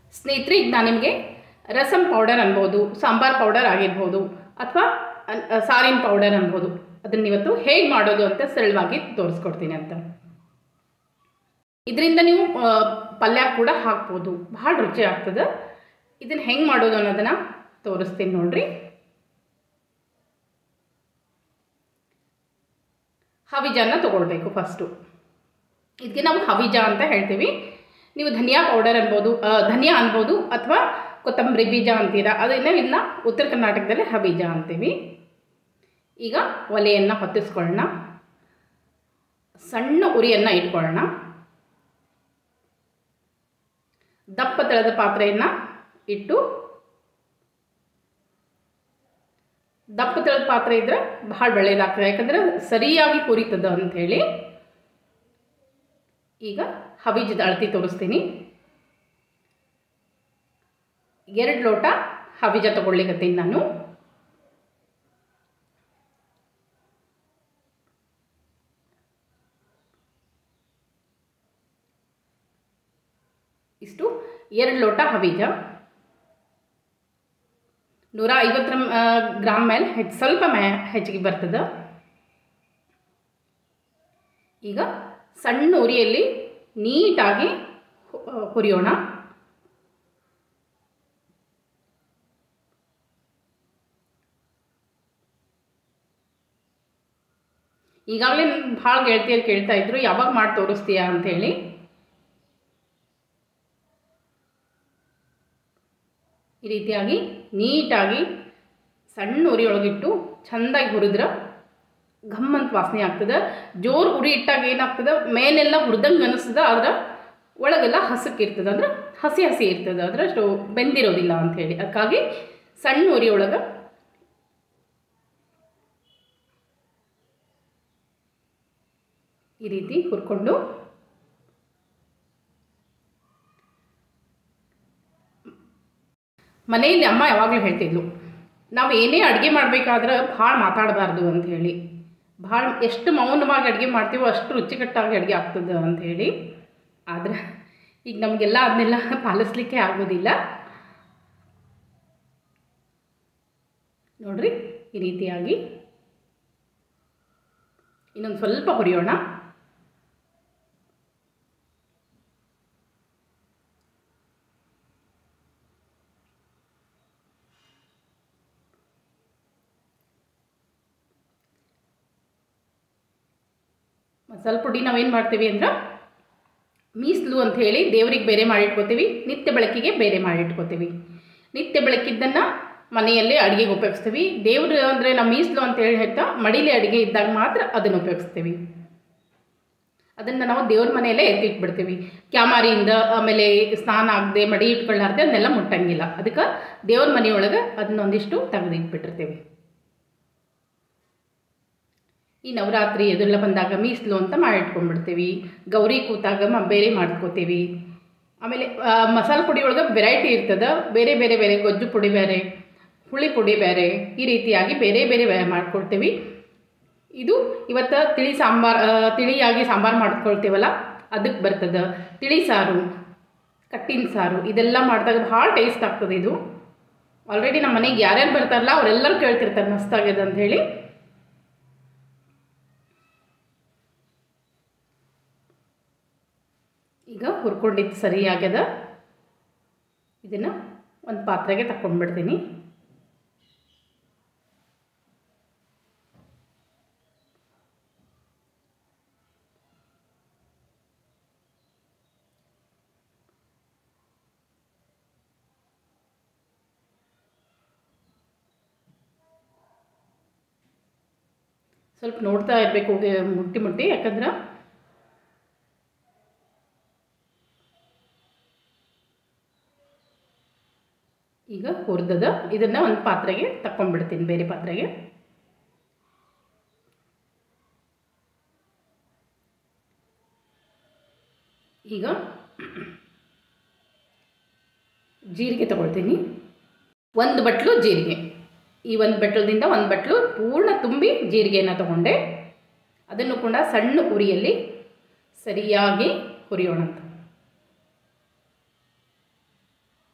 ಸ್ನೇಹಿತರೆ ಈಗ ನಾನು ನಿಮಗೆ ರಸಮ್ ಪೌಡರ್ ಅನ್ಬೋದು ಸಾಂಬಾರ್ ಪೌಡರ್ ಆಗಿರ್ಬೋದು ಅಥವಾ ಸಾರಿನ ಪೌಡರ್ ಅನ್ಬೋದು ಅದನ್ನು ಇವತ್ತು ಹೇಗೆ ಮಾಡೋದು ಅಂತ ಸರಳವಾಗಿ ತೋರಿಸ್ಕೊಡ್ತೀನಿ ಅಂತ ಇದರಿಂದ ನೀವು ಆ, ಪಲ್ಯ ಕೂಡ ಹಾಕ್ಬೋದು ಭಾಳ ರುಚಿ ಆಗ್ತದೆ ಇದನ್ನು ಹೆಂಗೆ ಮಾಡೋದು ಅನ್ನೋದನ್ನು ತೋರಿಸ್ತೀನಿ ನೋಡ್ರಿ ಹವಿಜಾನ ತೊಗೊಳ್ಬೇಕು ಫಸ್ಟು ಇದಕ್ಕೆ ನಾವು ಹವಿಜ ಅಂತ ಹೇಳ್ತೀವಿ ನೀವು ಧನಿಯಾ ಪೌಡರ್ ಅನ್ಬೋದು ಆ, ಧನಿಯಾ ಅನ್ಬೋದು ಅಥವಾ ಕೊತ್ತಂಬರಿ ಬೀಜ ಅಂತೀರಾ ಅದನ್ನು ಇನ್ನ ಉತ್ತರ ಕರ್ನಾಟಕದಲ್ಲಿ ಹವಿಜ ಅಂತೀವಿ ಈಗ ಒಲೆಯನ್ನು ಹೊತ್ತಿಸ್ಕೊಳ್ಳೋಣ ಸಣ್ಣ ಉರಿಯನ್ನು ಇಟ್ಕೊಳ್ಳೋಣ ದಪ್ಪ ತಳದ ಪಾತ್ರೆಯನ್ನು ಇಟ್ಟು ದಪ್ಪ ತಳದ ಪಾತ್ರೆ ಇದ್ರೆ ಭಾಳ ಒಳ್ಳೆಯದಾಗ್ತದೆ ಯಾಕಂದ್ರೆ ಸರಿಯಾಗಿ ಹುರಿತದ ಅಂಥೇಳಿ ಈಗ ಹವಿಜದ ಅಳತಿ ತೋರಿಸ್ತೀನಿ ಎರಡು ಲೋಟ ಹವಿಜ ತಗೊಳ್ಲಿಕತ್ತೀನಿ ನಾನು ಇಷ್ಟು ಎರಡು ಲೋಟ ಹವಿಜ ನೂರ ಐವತ್ತರ ಗ್ರಾಮ್ ಮೇಲೆ ಹೆಚ್ಚು ಸ್ವಲ್ಪ ಮೇ ಹೆಚ್ಚಿಗೆ ಬರ್ತದೆ ಈಗ ಸಣ್ಣ ಉರಿಯಲ್ಲಿ ನೀಟಾಗಿ ಹು- ಹುರಿಯೋಣ ಈಗಾಗಲೇ ಭಾಳ ಗೆಳತಿಯರು ಕೇಳ್ತಾ ಇದ್ರು ಯಾವಾಗ ಮಾಡಿ ತೋರಿಸ್ತೀಯಾ ಅಂಥೇಳಿ ಈ ರೀತಿಯಾಗಿ ನೀಟಾಗಿ ಸಣ್ಣ ಉರಿಯೊಳಗಿಟ್ಟು ಚೆಂದಾಗಿ ಹುರಿದ್ರೆ ಘಮ್ಮಂತ ವಾಸನೆ ಆಗ್ತದೆ ಜೋರು ಉರಿ ಇಟ್ಟಾಗ ಏನಾಗ್ತದೆ ಮೇಲೆಲ್ಲ ಹುರಿದಂಗೆ ಅನಿಸ್ತದೆ ಆದ್ರೆ ಒಳಗೆಲ್ಲ ಹಸಕ್ಕಿರ್ತದೆ ಅಂದ್ರೆ ಹಸಿ ಹಸಿ ಇರ್ತದೆ ಅಂದ್ರೆ ಅಷ್ಟು ಬೆಂದಿರೋದಿಲ್ಲ ಅಂಥೇಳಿ ಅದಕ್ಕಾಗಿ ಸಣ್ಣ ಉರಿಯೊಳಗೆ ಈ ರೀತಿ ಹುರ್ಕೊಂಡು ಮನೆಯಲ್ಲಿ ಅಮ್ಮ ಯಾವಾಗಲೂ ಹೇಳ್ತಿದ್ಲು ನಾವು ಏನೇ ಅಡುಗೆ ಮಾಡಬೇಕಾದ್ರೆ ಭಾಳ ಮಾತಾಡಬಾರ್ದು ಅಂತ ಹೇಳಿ ಭಾಳ ಎಷ್ಟು ಮೌನವಾಗಿ ಅಡುಗೆ ಮಾಡ್ತೀವೋ ಅಷ್ಟು ರುಚಿಕಟ್ಟಾಗಿ ಅಡುಗೆ ಆಗ್ತದೆ ಅಂತ ಹೇಳಿ ಆದರೆ ಈಗ ನಮಗೆಲ್ಲ ಅದನ್ನೆಲ್ಲ ಪಾಲಿಸ್ಲಿಕ್ಕೆ ಆಗೋದಿಲ್ಲ ನೋಡ್ರಿ ಈ ರೀತಿಯಾಗಿ ಇನ್ನೊಂದು ಸ್ವಲ್ಪ ಹುರಿಯೋಣ ಮಸಾಲೆ ಪುಡಿ ನಾವೇನು ಮಾಡ್ತೀವಿ ಅಂದ್ರೆ ಮೀಸಲು ಅಂತ ಹೇಳಿ ದೇವ್ರಿಗೆ ಬೇರೆ ಮಾಡಿಟ್ಕೋತೀವಿ ನಿತ್ಯ ಬೆಳಕಿಗೆ ಬೇರೆ ಮಾಡಿಟ್ಕೋತೀವಿ ನಿತ್ಯ ಬೆಳಕಿದ್ದನ್ನು ಮನೆಯಲ್ಲೇ ಅಡುಗೆಗೆ ಉಪಯೋಗಿಸ್ತೀವಿ ದೇವ್ರು ಅಂದರೆ ನಾವು ಮೀಸಲು ಅಂತ ಹೇಳಿ ಹೇಳ್ತಾ ಮಡಿಲಿ ಅಡುಗೆ ಇದ್ದಾಗ ಮಾತ್ರ ಅದನ್ನು ಉಪಯೋಗಿಸ್ತೀವಿ ಅದನ್ನು ನಾವು ದೇವ್ರ ಮನೆಯಲ್ಲೇ ಎತ್ತಿಟ್ಬಿಡ್ತೀವಿ ಕ್ಯಾಮಾರಿಯಿಂದ ಆಮೇಲೆ ಸ್ನಾನ ಆಗದೆ ಮಡಿ ಇಟ್ಕೊಳ್ಳಾರ್ದೆ ಅದನ್ನೆಲ್ಲ ಮುಟ್ಟಂಗಿಲ್ಲ ಅದಕ್ಕೆ ದೇವ್ರ ಮನೆಯೊಳಗೆ ಅದನ್ನೊಂದಿಷ್ಟು ತೆಗೆದಿಟ್ಬಿಟ್ಟಿರ್ತೀವಿ ಈ ನವರಾತ್ರಿ ಅದೆಲ್ಲ ಬಂದಾಗ ಮೀಸಲು ಅಂತ ಮಾಡಿಟ್ಕೊಂಡ್ಬಿಡ್ತೀವಿ ಗೌರಿ ಕೂತಾಗ ಮ ಬೇರೆ ಮಾಡ್ಕೋತೀವಿ ಆಮೇಲೆ ಆ, ಮಸಾಲೆ ಪುಡಿ ಒಳಗೆ ವೆರೈಟಿ ಇರ್ತದೆ ಬೇರೆ ಬೇರೆ ಬೇರೆ ಗೊಜ್ಜು ಪುಡಿ ಬೇರೆ ಹುಳಿ ಪುಡಿ ಬೇರೆ ಈ ರೀತಿಯಾಗಿ ಬೇರೆ ಬೇರೆ ಬೇರೆ ಮಾಡ್ಕೊಳ್ತೀವಿ ಇದು ಇವತ್ತು ತಿಳಿ ಸಾಂಬಾರು ತಿಳಿಯಾಗಿ ಸಾಂಬಾರು ಮಾಡ್ಕೊಳ್ತೀವಲ್ಲ ಅದಕ್ಕೆ ಬರ್ತದೆ ತಿಳಿ ಸಾರು ಕಟ್ಟಿನ ಸಾರು ಇದೆಲ್ಲ ಮಾಡಿದಾಗ ಭಾಳ ಟೇಸ್ಟ್ ಆಗ್ತದೆ ಇದು ಆಲ್ರೆಡಿ ನಮ್ಮ ಮನೆಗೆ ಯಾರ್ಯಾರು ಬರ್ತಾರಲ್ಲ ಅವರೆಲ್ಲರೂ ಕೇಳ್ತಿರ್ತಾರೆ ಮಸ್ತಾಗ್ಯದ ಅಂತ ಹೇಳಿ ಈಗ ಹುರ್ಕೊಂಡಿದ್ದು ಸರಿ ಆಗ್ಯದ ಇದನ್ನು ಒಂದು ಪಾತ್ರೆಗೆ ತಗೊಂಡ್ಬಿಡ್ತೀನಿ ಸ್ವಲ್ಪ ನೋಡ್ತಾ ಇರಬೇಕು ಮುಟ್ಟಿ ಮುಟ್ಟಿ ಯಾಕಂದ್ರೆ ಈಗ ಹುರಿದದ ಇದನ್ನು ಒಂದು ಪಾತ್ರೆಗೆ ತಗೊಂಡ್ಬಿಡ್ತೀನಿ ಬೇರೆ ಪಾತ್ರೆಗೆ ಈಗ ಜೀರಿಗೆ ತಗೊಳ್ತೀನಿ ಒಂದು ಬಟ್ಲು ಜೀರಿಗೆ ಈ ಒಂದು ಬಟ್ಲದಿಂದ ಒಂದು ಬಟ್ಲು ಪೂರ್ಣ ತುಂಬಿ ಜೀರಿಗೆಯನ್ನು ತಗೊಂಡೆ ಅದನ್ನು ಕೂಡ ಸಣ್ಣ ಉರಿಯಲ್ಲಿ ಸರಿಯಾಗಿ ಹುರಿಯೋಣ ಅಂತ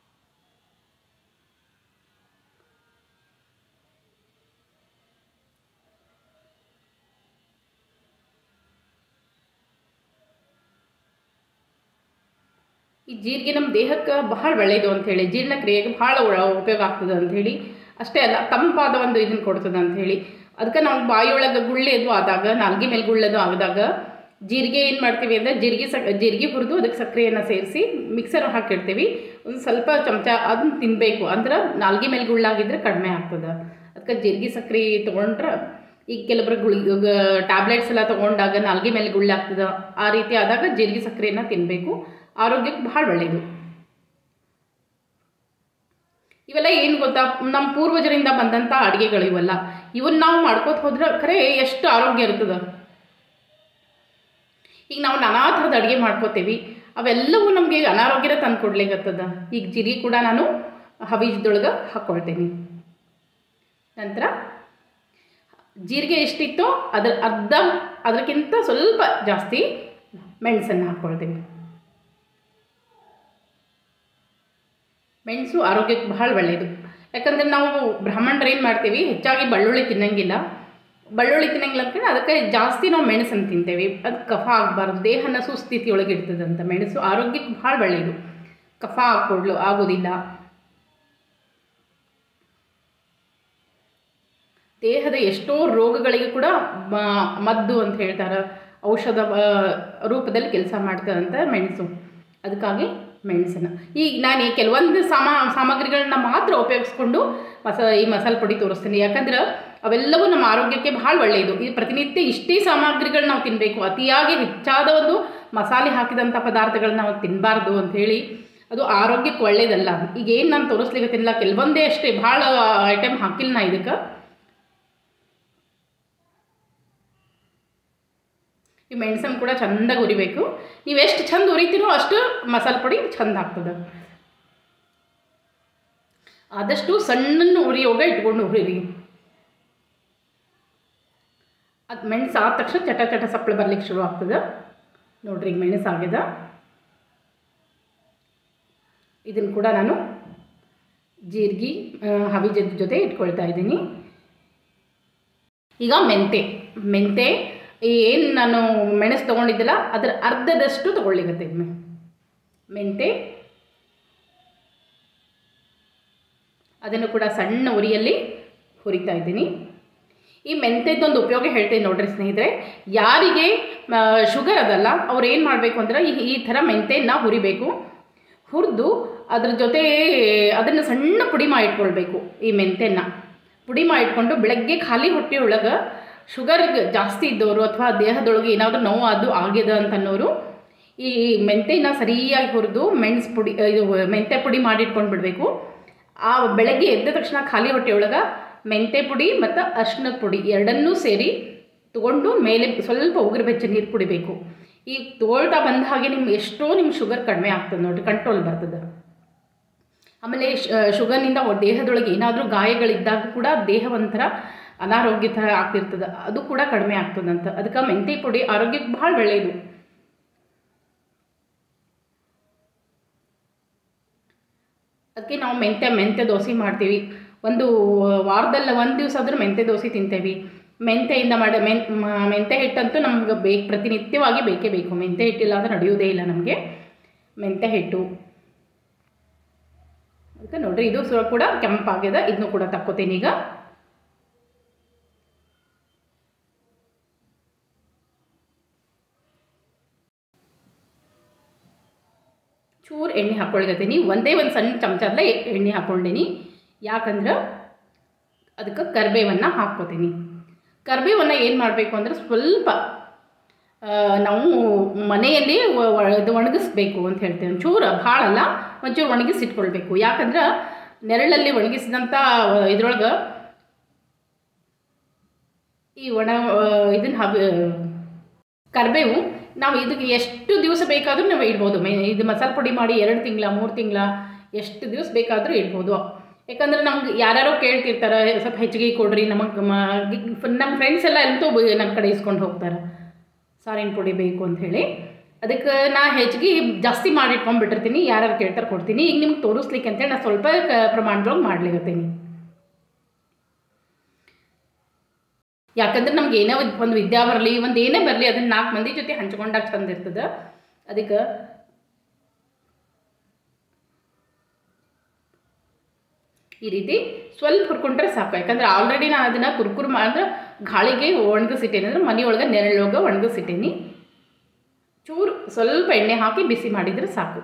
ಈ ಜೀರಿಗೆ ನಮ್ಮ ದೇಹಕ್ಕೆ ಬಹಳ ಒಳ್ಳೆಯದು ಅಂಥೇಳಿ ಜೀರ್ಣಕ್ರಿಯೆಗೆ ಭಾಳ ಉಪಯೋಗ ಆಗ್ತದೆ ಅಂಥೇಳಿ ಅಷ್ಟೇ ಅಲ್ಲ ತಂಪಾದ ಒಂದು ಇದನ್ನು ಕೊಡ್ತದೆ ಅಂಥೇಳಿ ಅದಕ್ಕೆ ನಾವು ಬಾಯಿಯೊಳಗೆ ಗುಳ್ಳೆ ಅದು ಆದಾಗ ನಾಲ್ಗೆ ಮೇಲೆ ಗುಳ್ಳೆದು ಆದಾಗ ಜೀರಿಗೆ ಏನು ಮಾಡ್ತೀವಿ ಅಂದರೆ ಜೀರಿಗೆ ಸಕ್ ಜೀರಿಗೆ ಹುರಿದು ಅದಕ್ಕೆ ಸಕ್ಕರೆಯನ್ನು ಸೇರಿಸಿ ಮಿಕ್ಸರ್ ಹಾಕಿರ್ತೀವಿ ಒಂದು ಸ್ವಲ್ಪ ಚಮಚ ಅದನ್ನ ತಿನ್ನಬೇಕು ಅಂದ್ರೆ ನಾಲ್ಗೆ ಮೇಲೆ ಗುಳ್ಳಾಗಿದ್ರೆ ಕಡಿಮೆ ಆಗ್ತದೆ ಅದಕ್ಕೆ ಜೀರಿಗೆ ಸಕ್ಕರೆ ತೊಗೊಂಡ್ರೆ ಈಗ ಕೆಲವೊಬ್ರು ಗುಳಿ ಟ್ಯಾಬ್ಲೆಟ್ಸ್ ಎಲ್ಲ ತೊಗೊಂಡಾಗ ನಾಲ್ಗೆ ಮೇಲೆ ಗುಳ್ಳಾಗ್ತದೆ ಆ ರೀತಿ ಆದಾಗ ಜೀರಿಗೆ ಸಕ್ಕರೆಯನ್ನು ತಿನ್ನಬೇಕು ಆರೋಗ್ಯಕ್ಕೆ ಭಾಳ ಒಳ್ಳೆಯದು ಇವೆಲ್ಲ ಏನು ಗೊತ್ತಾ ನಮ್ಮ ಪೂರ್ವಜರಿಂದ ಬಂದಂಥ ಅಡುಗೆಗಳು ಇವೆಲ್ಲ ಇವನ್ನ ನಾವು ಮಾಡ್ಕೋತ ಹೋದ್ರೆ ಖರೆ ಎಷ್ಟು ಆರೋಗ್ಯ ಇರ್ತದೆ ಈಗ ನಾವು ನಾನಾ ಥರದ ಅಡುಗೆ ಮಾಡ್ಕೋತೀವಿ ಅವೆಲ್ಲವೂ ನಮಗೆ ಅನಾರೋಗ್ಯನ ತಂದು ಕೊಡ್ಲಿಕ್ಕತ್ತದ ಈಗ ಜೀರಿಗೆ ಕೂಡ ನಾನು ಹವೀಜ್ದೊಳಗೆ ಹಾಕ್ಕೊಳ್ತೀನಿ ನಂತರ ಜೀರಿಗೆ ಎಷ್ಟಿತ್ತೋ ಅದರ ಅರ್ಧ ಅದಕ್ಕಿಂತ ಸ್ವಲ್ಪ ಜಾಸ್ತಿ ಮೆಣಸನ್ನು ಹಾಕ್ಕೊಳ್ತೀವಿ ಮೆಣಸು ಆರೋಗ್ಯಕ್ಕೆ ಬಹಳ ಒಳ್ಳೆಯದು ಯಾಕಂದರೆ ನಾವು ಬ್ರಾಹ್ಮಣರು ಏನು ಮಾಡ್ತೀವಿ ಹೆಚ್ಚಾಗಿ ಬೆಳ್ಳುಳ್ಳಿ ತಿನ್ನಂಗಿಲ್ಲ ಬೆಳ್ಳುಳ್ಳಿ ತಿನ್ನಂಗಿಲ್ಲ ಅಂತಂದ್ರೆ ಅದಕ್ಕೆ ಜಾಸ್ತಿ ನಾವು ಮೆಣಸನ್ನು ತಿಂತೇವೆ ಅದು ಕಫ ಆಗಬಾರ್ದು ದೇಹನ ಸುಸ್ಥಿತಿಯೊಳಗೆ ಇರ್ತದಂತ ಮೆಣಸು ಆರೋಗ್ಯಕ್ಕೆ ಭಾಳ ಒಳ್ಳೆಯದು ಕಫ ಹಾಕ್ಕೊಡ್ಲು ಆಗೋದಿಲ್ಲ ದೇಹದ ಎಷ್ಟೋ ರೋಗಗಳಿಗೆ ಕೂಡ ಮ- ಮದ್ದು ಅಂತ ಹೇಳ್ತಾರೆ ಔಷಧ ಆ, ರೂಪದಲ್ಲಿ ಕೆಲಸ ಮಾಡ್ತದಂತ ಮೆಣಸು ಅದಕ್ಕಾಗಿ ಮೆಣಸನ್ನು ಈಗ ನಾನು ಈ ಕೆಲವೊಂದು ಸಾಮಾ ಸಾಮಗ್ರಿಗಳನ್ನ ಮಾತ್ರ ಉಪಯೋಗಿಸ್ಕೊಂಡು ಮಸ ಈ ಮಸಾಲೆ ಪುಡಿ ತೋರಿಸ್ತೀನಿ ಯಾಕಂದ್ರೆ ಅವೆಲ್ಲವೂ ನಮ್ಮ ಆರೋಗ್ಯಕ್ಕೆ ಭಾಳ ಒಳ್ಳೆಯದು ಈ ಪ್ರತಿನಿತ್ಯ ಇಷ್ಟೇ ಸಾಮಗ್ರಿಗಳು ನಾವು ತಿನ್ನಬೇಕು ಅತಿಯಾಗಿ ಹೆಚ್ಚಾದ ಒಂದು ಮಸಾಲೆ ಹಾಕಿದಂಥ ಪದಾರ್ಥಗಳನ್ನ ನಾವು ತಿನ್ನಬಾರ್ದು ಅಂಥೇಳಿ ಅದು ಆರೋಗ್ಯಕ್ಕೆ ಒಳ್ಳೇದಲ್ಲ ಈಗ ಏನು ನಾನು ತೋರಿಸ್ಲಿಕ್ಕತ್ತಿಲ್ಲ ಕೆಲವೊಂದೇ ಅಷ್ಟೇ ಭಾಳ ಐಟಮ್ ಹಾಕಿಲ್ಲ ನಾ ಇದಕ್ಕೆ ಈ ಮೆಣಸನ್ನು ಕೂಡ ಚೆಂದಾಗಿ ಉರಿಬೇಕು ನೀವು ಎಷ್ಟು ಚಂದ ಉರಿತೀರೋ ಅಷ್ಟು ಮಸಾಲೆ ಪುಡಿ ಚಂದ ಆಗ್ತದೆ ಆದಷ್ಟು ಸಣ್ಣ ಉರಿಯೋಗ ಇಟ್ಕೊಂಡು ಹುರಿರಿ ಅದು ಮೆಣಸು ಆದ ತಕ್ಷಣ ಚಟ ಚಟ ಸಪ್ಪಳೆ ಬರ್ಲಿಕ್ಕೆ ಶುರು ಆಗ್ತದೆ ನೋಡ್ರಿ ಈಗ ಮೆಣಸು ಆಗ್ಯದ ಇದನ್ನು ಕೂಡ ನಾನು ಜೀರಿಗೆ ಹವಿ ಜೊತೆ ಇಟ್ಕೊಳ್ತಾ ಇದ್ದೀನಿ ಈಗ ಮೆಂತೆ ಮೆಂತೆ ಏನು ನಾನು ಮೆಣಸು ತೊಗೊಂಡಿದ್ದಲ್ಲ ಅದರ ಅರ್ಧದಷ್ಟು ತೊಗೊಳ್ಳಿಗತ್ತೆ ಇದ್ಮೆ ಮೆಂತೆ ಅದನ್ನು ಕೂಡ ಸಣ್ಣ ಉರಿಯಲ್ಲಿ ಹುರಿತಾ ಇದ್ದೀನಿ ಈ ಮೆಂತೆದೊಂದು ಉಪಯೋಗ ಹೇಳ್ತೀನಿ ನೋಡ್ರಿ ಸ್ನೇಹಿತರೆ ಯಾರಿಗೆ ಶುಗರ್ ಅದಲ್ಲ ಅವ್ರು ಏನು ಮಾಡಬೇಕು ಅಂದ್ರೆ ಈ ಈ ಥರ ಮೆಂತೆನ ಹುರಿಬೇಕು ಹುರಿದು ಅದ್ರ ಜೊತೆ ಅದನ್ನು ಸಣ್ಣ ಪುಡಿ ಮಾಡಿಟ್ಕೊಳ್ಬೇಕು ಈ ಮೆಂತೆನ ಪುಡಿ ಮಾಡಿಟ್ಕೊಂಡು ಬೆಳಗ್ಗೆ ಖಾಲಿ ಹೊಟ್ಟೆ ಒಳಗೆ ಶುಗರ್ ಜಾಸ್ತಿ ಇದ್ದವರು ಅಥವಾ ದೇಹದೊಳಗೆ ಏನಾದರೂ ನೋವು ಅದು ಆಗ್ಯದ ಅಂತನ್ನೋರು ಈ ಮೆಂತೆನ ಸರಿಯಾಗಿ ಹುರಿದು ಮೆಣಸು ಪುಡಿ ಇದು ಮೆಂತೆ ಪುಡಿ ಮಾಡಿಟ್ಕೊಂಡು ಬಿಡಬೇಕು ಆ ಬೆಳಗ್ಗೆ ಎದ್ದ ತಕ್ಷಣ ಖಾಲಿ ಹೊಟ್ಟೆ ಒಳಗೆ ಮೆಂತೆ ಪುಡಿ ಮತ್ತು ಅರ್ಶಿನದ ಪುಡಿ ಎರಡನ್ನೂ ಸೇರಿ ತಗೊಂಡು ಮೇಲೆ ಸ್ವಲ್ಪ ಉಗುರು ಬೆಚ್ಚ ನೀರು ಕುಡಿಬೇಕು ಈ ತಗೊಳ್ತಾ ಬಂದ ಹಾಗೆ ನಿಮ್ಮ ಎಷ್ಟೋ ನಿಮ್ಮ ಶುಗರ್ ಕಡಿಮೆ ಆಗ್ತದೆ ನೋಡಿರಿ ಕಂಟ್ರೋಲ್ ಬರ್ತದೆ ಆಮೇಲೆ ಶುಗರ್ನಿಂದ ದೇಹದೊಳಗೆ ಏನಾದರೂ ಗಾಯಗಳಿದ್ದಾಗ ಕೂಡ ದೇಹ ಒಂಥರ ಅನಾರೋಗ್ಯ ಥರ ಆಗ್ತಿರ್ತದೆ ಅದು ಕೂಡ ಕಡಿಮೆ ಆಗ್ತದಂತ ಅದಕ್ಕೆ ಮೆಂತೆ ಪುಡಿ ಆರೋಗ್ಯಕ್ಕೆ ಭಾಳ ಒಳ್ಳೆಯದು ಅದಕ್ಕೆ ನಾವು ಮೆಂತ್ಯ ಮೆಂತ್ಯ ದೋಸೆ ಮಾಡ್ತೀವಿ ಒಂದು ವಾರದಲ್ಲಿ ಒಂದು ದಿವಸ ಆದರೂ ಮೆಂತ್ಯ ದೋಸೆ ತಿಂತೇವೆ ಮೆಂತೆಯಿಂದ ಮಾಡಿ ಮೆನ್ ಮ- ಮೆಂತ್ಯ ಹಿಟ್ಟಂತೂ ನಮ್ಗೆ ಬೇಕು ಪ್ರತಿನಿತ್ಯವಾಗಿ ಬೇಕೇ ಬೇಕು ಮೆಂತ್ಯ ಹಿಟ್ಟಿಲ್ಲ ಅಂದರೆ ನಡೆಯೋದೇ ಇಲ್ಲ ನಮಗೆ ಮೆಂತ್ಯ ಹಿಟ್ಟು ಅದಕ್ಕೆ ನೋಡ್ರಿ ಇದು ಸ್ವಲ್ಪ ಕೂಡ ಕೆಂಪಾಗ್ಯದ ಇದನ್ನು ಕೂಡ ತಕ್ಕೋತೀನಿ ಈಗ ಚೂರು ಎಣ್ಣೆ ಹಾಕ್ಕೊಳ್ಗತ್ತೀನಿ ಒಂದೇ ಒಂದು ಸಣ್ಣ ಚಮಚದಲ್ಲೇ ಎಣ್ಣೆ ಹಾಕ್ಕೊಂಡೀನಿ ಯಾಕಂದ್ರೆ ಅದಕ್ಕೆ ಕರಿಬೇವನ್ನು ಹಾಕ್ಕೋತೀನಿ ಕರಿಬೇವನ್ನು ಏನು ಮಾಡಬೇಕು ಅಂದರೆ ಸ್ವಲ್ಪ ಆ, ನಾವು ಮನೆಯಲ್ಲಿ ಒ- ಒ- ಇದು ಒಣಗಿಸ್ಬೇಕು ಅಂತ ಹೇಳ್ತೇವೆ ಒಂಚೂರು ಭಾಳ ಅಲ್ಲ ಒಂಚೂರು ಒಣಗಿಸಿಟ್ಕೊಳ್ಬೇಕು ಯಾಕಂದ್ರೆ ನೆರಳಲ್ಲಿ ಒಣಗಿಸಿದಂಥ ಇದ್ರೊಳಗೆ ಈ ಒಣ ಇದನ್ನು ಹಬ ಕರಿಬೇವು ನಾವು ಇದಕ್ಕೆ ಎಷ್ಟು ದಿವಸ ಬೇಕಾದರೂ ನಾವು ಇಡ್ಬೋದು ಮೇ ಇದು ಮಸಾಲೆ ಪುಡಿ ಮಾಡಿ ಎರಡು ತಿಂಗಳ ಮೂರು ತಿಂಗಳ ಎಷ್ಟು ದಿವಸ ಬೇಕಾದರೂ ಇಡ್ಬೋದು ಯಾಕಂದ್ರೆ ನಮ್ಗೆ ಯಾರ್ಯಾರೋ ಕೇಳ್ತಿರ್ತಾರೆ ಸ್ವಲ್ಪ ಹೆಚ್ಚಿಗೆ ಕೊಡ್ರಿ ನಮಗೆ ನಮ್ಮ ಫ್ರೆಂಡ್ಸ್ ಎಲ್ಲ ಎಂತೂ ನನ್ನ ಕಡೆ ಇಸ್ಕೊಂಡು ಹೋಗ್ತಾರೆ ಸಾರಿನ ಪುಡಿ ಬೇಕು ಅಂತ ಹೇಳಿ ಅದಕ್ಕೆ ನಾ ಹೆಚ್ಚಿಗೆ ಜಾಸ್ತಿ ಮಾಡಿ ಇಟ್ಕೊಂಡ್ಬಿಟ್ಟಿರ್ತೀನಿ ಯಾರ್ಯಾರು ಕೇಳ್ತಾರೆ ಕೊಡ್ತೀನಿ ಈಗ ನಿಮ್ಗೆ ತೋರಿಸ್ಲಿಕ್ಕೆ ಅಂತೇಳಿ ನಾನು ಸ್ವಲ್ಪ ಕ ಪ್ರಮಾಣದೊಳಗೆ ಮಾಡ್ಲಿಕತ್ತೀನಿ ಯಾಕಂದ್ರೆ ನಮ್ಗೆ ಏನೋ ಒಂದ್- ಒಂದು ವಿದ್ಯಾ ಬರಲಿ ಒಂದು ಏನೇ ಬರಲಿ ಅದನ್ನ ನಾಲ್ಕು ಮಂದಿ ಜೊತೆ ಹಂಚ್ಕೊಂಡಾಗ ಚಂದ ಇರ್ತದೆ ಅದಕ್ಕೆ ಈ ರೀತಿ ಸ್ವಲ್ಪ ಹುರ್ಕೊಂಡ್ರೆ ಸಾಕು ಯಾಕಂದ್ರೆ ಆಲ್ರೆಡಿ ನಾನು ಅದನ್ನು ಕುರ್ಕುರು ಅಂದ್ರೆ ಗಾಳಿಗೆ ಒಣಗಿಸಿಟ್ಟೇನೆ ಅಂದ್ರೆ ಮನೆಯೊಳಗೆ ನೆರಳೊಳಗೆ ಒಣಗಿಸಿಟ್ಟೇನಿ ಚೂರು ಸ್ವಲ್ಪ ಎಣ್ಣೆ ಹಾಕಿ ಬಿಸಿ ಮಾಡಿದರೆ ಸಾಕು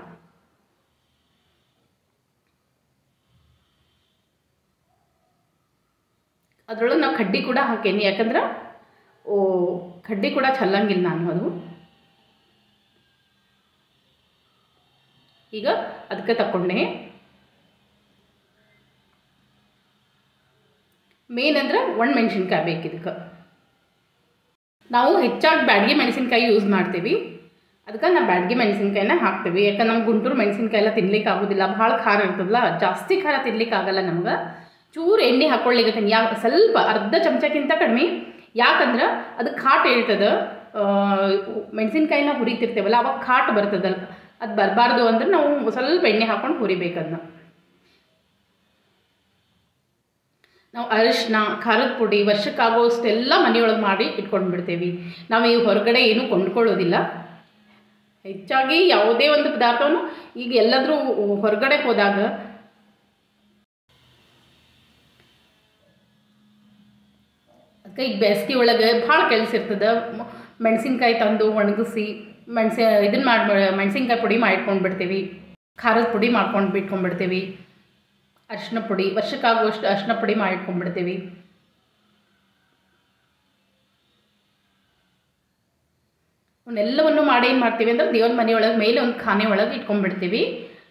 ಅದರೊಳಗೆ ನಾವು ಕಡ್ಡಿ ಕೂಡ ಹಾಕೇನಿ ಯಾಕಂದ್ರೆ ಓ ಕಡ್ಡಿ ಕೂಡ ಚಲ್ಲಂಗಿಲ್ಲ ನಾನು ಅದು ಈಗ ಅದಕ್ಕೆ ತಗೊಂಡೆ ಮೇನ್ ಅಂದ್ರೆ ಒಣ ಮೆಣಸಿನ್ಕಾಯಿ ಬೇಕು ಇದಕ್ಕೆ ನಾವು ಹೆಚ್ಚಾಗಿ ಬ್ಯಾಡಗಿ ಮೆಣಸಿನ್ಕಾಯಿ ಯೂಸ್ ಮಾಡ್ತೀವಿ ಅದಕ್ಕೆ ನಾವು ಬ್ಯಾಡಗಿ ಮೆಣಸಿನ್ಕಾಯಿನ ಹಾಕ್ತೀವಿ ಯಾಕಂದ್ರೆ ನಮ್ಗೆ ಗುಂಟೂರು ಮೆಣಸಿನ್ಕಾಯಿ ಎಲ್ಲ ತಿನ್ಲಿಕ್ಕೆ ಆಗೋದಿಲ್ಲ ಭಾಳ ಖಾರ ಇರ್ತದಲ್ಲ ಜಾಸ್ತಿ ಖಾರ ತಿನ್ಲಿಕ್ಕೆ ಆಗಲ್ಲ ನಮ್ಗೆ ಚೂರು ಎಣ್ಣೆ ಹಾಕ್ಕೊಳ್ಳಿಕ್ಕೆ ಯಾವ ಸ್ವಲ್ಪ ಅರ್ಧ ಚಮಚಕ್ಕಿಂತ ಕಡಿಮೆ ಯಾಕಂದ್ರೆ ಅದು ಖಾಟ್ ಹೇಳ್ತದೆ ಮೆಣಸಿನ್ಕಾಯಿನ ಹುರಿತಿರ್ತೇವಲ್ಲ ಅವಾಗ ಖಾಟ್ ಬರ್ತದಲ್ಲ ಅದು ಬರಬಾರ್ದು ಅಂದ್ರೆ ನಾವು ಸ್ವಲ್ಪ ಎಣ್ಣೆ ಹಾಕ್ಕೊಂಡು ಹುರಿಬೇಕು ಅದನ್ನ ನಾವು ಅರಿಶಿನ ಖಾರದ ಪುಡಿ ವರ್ಷಕ್ಕಾಗೋಷ್ಟೆಲ್ಲ ಮನೆಯೊಳಗೆ ಮಾಡಿ ಇಟ್ಕೊಂಡು ಬಿಡ್ತೇವೆ ನಾವು ಈ ಹೊರಗಡೆ ಏನೂ ಕೊಂಡ್ಕೊಳ್ಳೋದಿಲ್ಲ ಹೆಚ್ಚಾಗಿ ಯಾವುದೇ ಒಂದು ಪದಾರ್ಥವನ್ನು ಈಗ ಎಲ್ಲಾದರೂ ಹೊರಗಡೆ ಹೋದಾಗ ಅದಕ್ಕೆ ಈಗ ಬೇಸಿಗೆ ಒಳಗೆ ಭಾಳ ಕೆಲಸ ಇರ್ತದೆ ಮೆಣಸಿನ್ಕಾಯಿ ತಂದು ಒಣಗಿಸಿ ಮೆಣಸಿ ಇದನ್ನು ಮಾಡಿ ಮೆಣಸಿನ್ಕಾಯಿ ಪುಡಿ ಮಾಡಿಟ್ಕೊಂಡು ಬಿಡ್ತೀವಿ ಖಾರದ ಪುಡಿ ಮಾಡ್ಕೊಂಡು ಬಿಟ್ಕೊಂಡ್ಬಿಡ್ತೀವಿ ಅರಿಶಿನ ಪುಡಿ ವರ್ಷಕ್ಕಾಗುವಷ್ಟು ಅರಿಶಿನ ಪುಡಿ ಮಾಡಿಟ್ಕೊಂಡ್ಬಿಡ್ತೀವಿ ಅವನ್ನೆಲ್ಲವನ್ನು ಮಾಡಿ ಏನು ಮಾಡ್ತೀವಿ ಅಂದ್ರೆ ದೇವ್ರ ಮನೆಯೊಳಗೆ ಮೇಲೆ ಒಂದು ಖಾನೆ ಒಳಗೆ ಇಟ್ಕೊಂಡ್ಬಿಡ್ತೀವಿ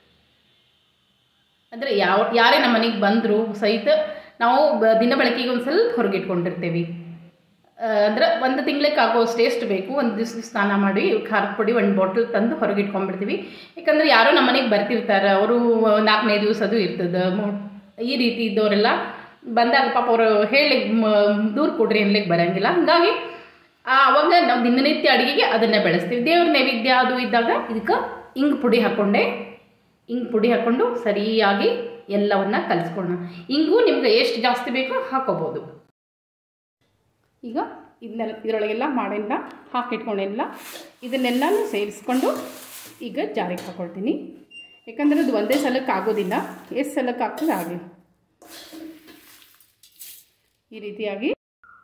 ಅಂದರೆ ಯಾವ ಯಾರೇ ನಮ್ಮ ಮನೆಗೆ ಬಂದರು ಸಹಿತ ನಾವು ಬ ದಿನ ಬೆಳಕಿಗೆ ಒಂದು ಸ್ವಲ್ಪ ಹೊರಗೆ ಇಟ್ಕೊಂಡಿರ್ತೀವಿ ಅಂದ್ರೆ ಒಂದು ತಿಂಗ್ಳಿಗೆ ಆಗೋಷ್ಟು ಎಷ್ಟು ಬೇಕು ಒಂದು ದಿವ್ಸ ಸ್ನಾನ ಮಾಡಿ ಖಾರದ ಪುಡಿ ಒಂದು ಬಾಟಲ್ ತಂದು ಹೊರಗೆ ಇಟ್ಕೊಂಡ್ಬಿಡ್ತೀವಿ ಯಾಕಂದ್ರೆ ಯಾರೋ ನಮ್ಮ ಮನೆಗೆ ಬರ್ತಿರ್ತಾರೆ ಅವರು ನಾಲ್ಕನೇ ದಿವಸ ಅದು ಇರ್ತದೆ ಈ ರೀತಿ ಇದ್ದವರೆಲ್ಲ ಬಂದಾಗ ಪಾಪ ಅವರು ಹೇಳಿ ದೂರ ಕೊಡ್ರಿ ಅನ್ಲಿಕ್ಕೆ ಬರೋಂಗಿಲ್ಲ ಹಾಗಾಗಿ ಅವಾಗ ನಾವು ದಿನನಿತ್ಯ ಅಡುಗೆಗೆ ಅದನ್ನೇ ಬೆಳೆಸ್ತೀವಿ ದೇವ್ರ ನೈವೇದ್ಯ ಅದು ಇದ್ದಾಗ ಇದಕ್ಕೆ ಇಂಗು ಪುಡಿ ಹಾಕ್ಕೊಂಡೆ ಇಂಗು ಪುಡಿ ಹಾಕ್ಕೊಂಡು ಸರಿಯಾಗಿ ಎಲ್ಲವನ್ನ ಕಲಿಸ್ಕೊಳ್ಳೋಣ ಇಂಗು ನಿಮ್ಗೆ ಎಷ್ಟು ಜಾಸ್ತಿ ಬೇಕೋ ಹಾಕೋಬೋದು ಈಗ ಇದನ್ನೆಲ್ಲ ಇದರೊಳಗೆಲ್ಲ ಮಾಡಿಲ್ಲ ಹಾಕಿಟ್ಕೊಂಡೆಲ್ಲ ಇದನ್ನೆಲ್ಲನೂ ಸೇರಿಸ್ಕೊಂಡು ಈಗ ಜಾರಿಗೆ ಹಾಕ್ಕೊಳ್ತೀನಿ ಯಾಕಂದರೆ ಅದು ಒಂದೇ ಸಲಕ್ಕೆ ಆಗೋದಿಲ್ಲ ಎಷ್ಟು ಸಲಕ್ಕೆ ಹಾಕಿದ್ರೆ ಆಗಲಿ ಈ ರೀತಿಯಾಗಿ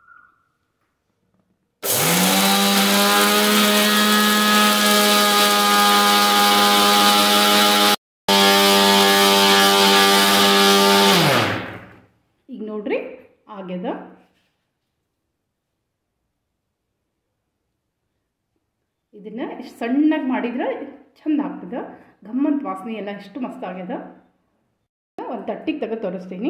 ಈಗ ನೋಡ್ರಿ ಆಗ್ಯದ ಇದನ್ನು ಇಷ್ಟು ಸಣ್ಣಗೆ ಮಾಡಿದ್ರೆ ಚಂದ ಆಗ್ತದೆ ಗಮ್ಮಂತ ವಾಸನೆ ಎಲ್ಲ ಎಷ್ಟು ಮಸ್ತ್ ಆಗ್ಯದ ಒಂದು ತಟ್ಟಿಗೆ ತೆಗೆದು ತೋರಿಸ್ತೀನಿ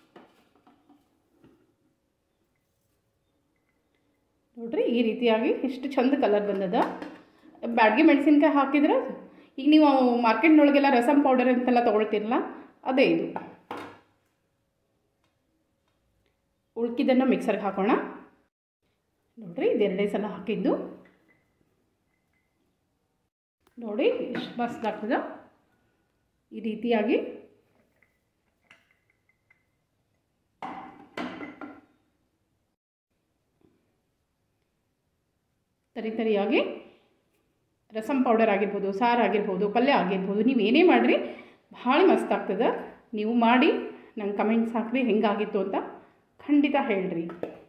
ನೋಡ್ರಿ ಈ ರೀತಿಯಾಗಿ ಎಷ್ಟು ಚಂದ ಕಲರ್ ಬಂದದ ಬ್ಯಾಡ್ಗೆ ಮೆಣಸಿನ್ಕಾಯಿ ಹಾಕಿದ್ರೆ ಈಗ ನೀವು ಮಾರ್ಕೆಟ್ನೊಳಗೆಲ್ಲ ರಸಮ್ ಪೌಡರ್ ಅಂತೆಲ್ಲ ತೊಗೊಳ್ತಿರಲ್ಲ ಅದೇ ಇದು ಉಳ್ಕಿದ್ದನ್ನು ಮಿಕ್ಸರ್ಗೆ ಹಾಕೋಣ ನೋಡ್ರಿ ಇದೆರಡೇ ಸಲ ಹಾಕಿದ್ದು ನೋಡಿ ಎಷ್ಟು ಮಸ್ತ್ ಆಗ್ತದೆ ಈ ರೀತಿಯಾಗಿ ತರಿ ತರಿಯಾಗಿ ರಸಮ್ ಪೌಡರ್ ಆಗಿರ್ಬೋದು ಸಾರು ಆಗಿರ್ಬೋದು ಪಲ್ಯ ಆಗಿರ್ಬೋದು ನೀವು ಏನೇ ಮಾಡಿರಿ ಭಾಳ ಮಸ್ತ್ ಆಗ್ತದೆ ನೀವು ಮಾಡಿ ನಂಗೆ ಕಮೆಂಟ್ಸ್ ಹಾಕ್ರಿ ಹೆಂಗಾಗಿತ್ತು ಅಂತ ಖಂಡಿತ ಹೇಳ್ರಿ